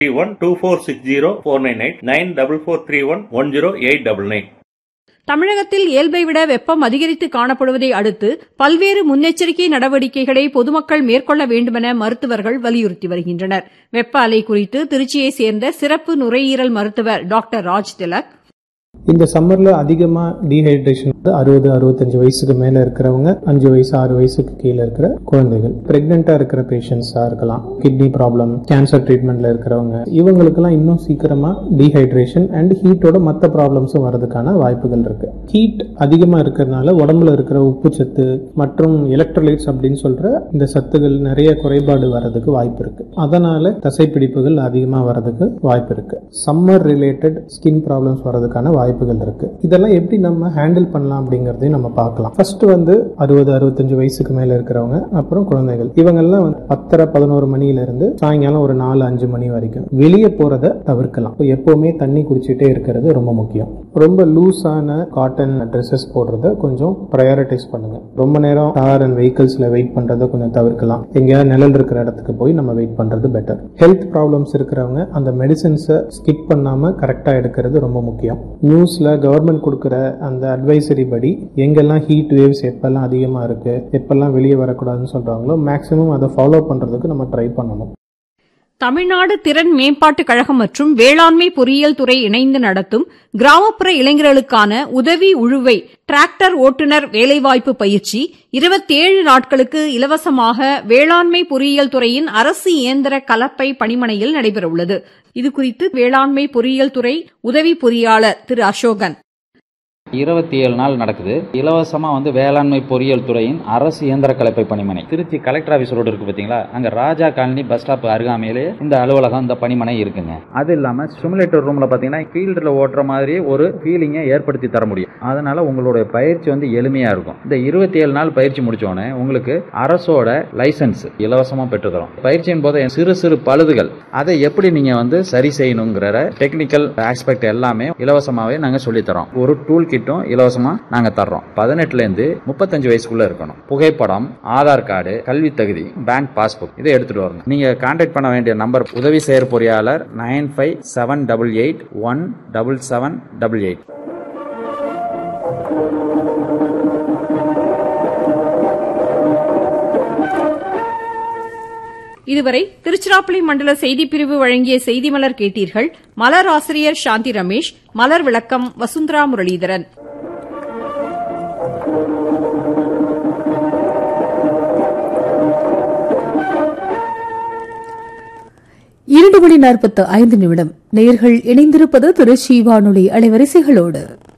three one two four six zero four nine eight nine double four three one one zero eight double nine தமிழகத்தில் இயல்பை விட வெப்பம் அதிகரித்து காணப்படுவதை அடுத்து பல்வேறு முன்னெச்சரிக்கை நடவடிக்கைகளை பொதுமக்கள் மேற்கொள்ள வேண்டுமென மருத்துவர்கள் வலியுறுத்தி வருகின்றனர் வெப்ப அலை குறித்து திருச்சியைச் சேர்ந்த சிறப்பு நுரையீரல் மருத்துவர் டாக்டர் ராஜ் திலக் இந்த சம்மர்ல அதிகமா டீஹைட்ரேஷன் அறுபது அறுபத்தஞ்சு வயசுக்கு மேல இருக்கிறவங்க அஞ்சு வயசு ஆறு வயசுக்கு கீழே இருக்கிற குழந்தைகள் பிரெக்னெண்டா இருக்கிற பேஷண்ட்ஸா இருக்கலாம் கிட்னி ப்ராப்ளம் கேன்சர் ட்ரீட்மெண்ட்ல இருக்கிறவங்க இவங்களுக்கெல்லாம் இன்னும் சீக்கிரமா டீஹைட்ரேஷன் அண்ட் ஹீட்டோட மற்ற ப்ராப்ளம்ஸும் வரதுக்கான வாய்ப்புகள் இருக்கு ஹீட் அதிகமா இருக்கிறதுனால உடம்புல இருக்கிற உப்பு சத்து மற்றும் எலக்ட்ரோலைட்ஸ் அப்படின்னு சொல்ற இந்த சத்துகள் நிறைய குறைபாடு வர்றதுக்கு வாய்ப்பு இருக்கு அதனால தசைப்பிடிப்புகள் அதிகமா வர்றதுக்கு வாய்ப்பு இருக்கு சம்மர் ரிலேட்டட் ஸ்கின் ப்ராப்ளம்ஸ் வர்றதுக்கான வாய்ப்புகள் இருக்கு இதெல்லாம் எப்படி நம்ம ஹேண்டில் பண்ணலாம் அப்படிங்கறதையும் நம்ம பார்க்கலாம் ஃபர்ஸ்ட் வந்து அறுபது அறுபத்தஞ்சு வயசுக்கு மேல இருக்கிறவங்க அப்புறம் குழந்தைகள் இவங்கெல்லாம் வந்து பத்தரை பதினோரு மணில இருந்து சாயங்காலம் ஒரு நாலு அஞ்சு மணி வரைக்கும் வெளியே போறத தவிர்க்கலாம் இப்போ எப்பவுமே தண்ணி குடிச்சிட்டே இருக்கிறது ரொம்ப முக்கியம் ரொம்ப லூஸான காட்டன் ட்ரெஸ்ஸஸ் போடுறத கொஞ்சம் ப்ரையாரிட்டைஸ் பண்ணுங்க ரொம்ப நேரம் கார் அண்ட் வெஹிக்கிள்ஸ்ல வெயிட் பண்றதை கொஞ்சம் தவிர்க்கலாம் எங்கேயாவது நிழல் இருக்கிற இடத்துக்கு போய் நம்ம வெயிட் பண்றது பெட்டர் ஹெல்த் ப்ராப்ளம்ஸ் இருக்கிறவங்க அந்த மெடிசின்ஸை ஸ்கிப் பண்ணாம கரெக்டா எடுக்கிறது ரொம்ப முக்கியம் நியூஸ்ல கவர்மெண்ட் கொடுக்குற அந்த அட்வைசரி படி எங்கெல்லாம் ஹீட் வேவ்ஸ் எப்பெல்லாம் அதிகமா இருக்கு எப்பெல்லாம் வெளியே வரக்கூடாதுன்னு சொல்றாங்களோ மேக்சிமம் அதை ஃபாலோ பண்றதுக்கு நம்ம ட்ரை பண்ணணும் தமிழ்நாடு திறன் மேம்பாட்டுக் கழகம் மற்றும் வேளாண்மை பொறியியல் துறை இணைந்து நடத்தும் கிராமப்புற இளைஞர்களுக்கான உதவி உழுவை டிராக்டர் ஓட்டுநர் வேலைவாய்ப்பு பயிற்சி இருபத்தேழு நாட்களுக்கு இலவசமாக வேளாண்மை பொறியியல் துறையின் அரசு இயந்திர கலப்பை பணிமனையில் நடைபெறவுள்ளது இதுகுறித்து வேளாண்மை பொறியியல் துறை உதவி பொறியாளர் திரு அசோகன் இருபத்தி ஏழு நாள் நடக்குது இலவசமா வந்து வேளாண்மை பொறியியல் துறையின் அரசு இயந்திர கலப்பை பணிமனை திருச்சி கலெக்டர் ஆஃபீஸ் ரோடு இருக்கு பாத்தீங்களா அங்க ராஜா காலனி பஸ் ஸ்டாப் அருகாமையிலே இந்த அலுவலகம் இந்த பணிமனை இருக்குங்க அது இல்லாம சிமுலேட்டர் ரூம்ல பாத்தீங்கன்னா ஃபீல்டில் ஓட்டுற மாதிரி ஒரு ஃபீலிங்கை ஏற்படுத்தி தர முடியும் அதனால உங்களுடைய பயிற்சி வந்து எளிமையா இருக்கும் இந்த இருபத்தி ஏழு நாள் பயிற்சி முடிச்சோடனே உங்களுக்கு அரசோட லைசன்ஸ் இலவசமா பெற்று தரும் பயிற்சியின் போது சிறு சிறு பழுதுகள் அதை எப்படி நீங்க வந்து சரி செய்யணுங்கிற டெக்னிக்கல் ஆஸ்பெக்ட் எல்லாமே இலவசமாவே நாங்க சொல்லி தரோம் ஒரு டூல் கிட்டும் இலவசமா நாங்க தர்றோம் பதினெட்டுல இருந்து முப்பத்தஞ்சு வயசுக்குள்ள இருக்கணும் புகைப்படம் ஆதார் கார்டு கல்வி தகுதி பேங்க் பாஸ்புக் இதை எடுத்துட்டு வரணும் நீங்க கான்டாக்ட் பண்ண வேண்டிய நம்பர் உதவி செயற் பொறியாளர் nine five seven double eight one double seven double eight இதுவரை திருச்சிராப்பள்ளி மண்டல செய்திப்பிரிவு வழங்கிய செய்தி மலர் கேட்டீர்கள் மலர் ஆசிரியர் சாந்தி ரமேஷ் மலர் விளக்கம் வசுந்தரா முரளிதரன் இரண்டு மணி நாற்பத்து ஐந்து நிமிடம் நேர்கள் இணைந்திருப்பது திருச்சி வானொலி அலைவரிசைகளோடு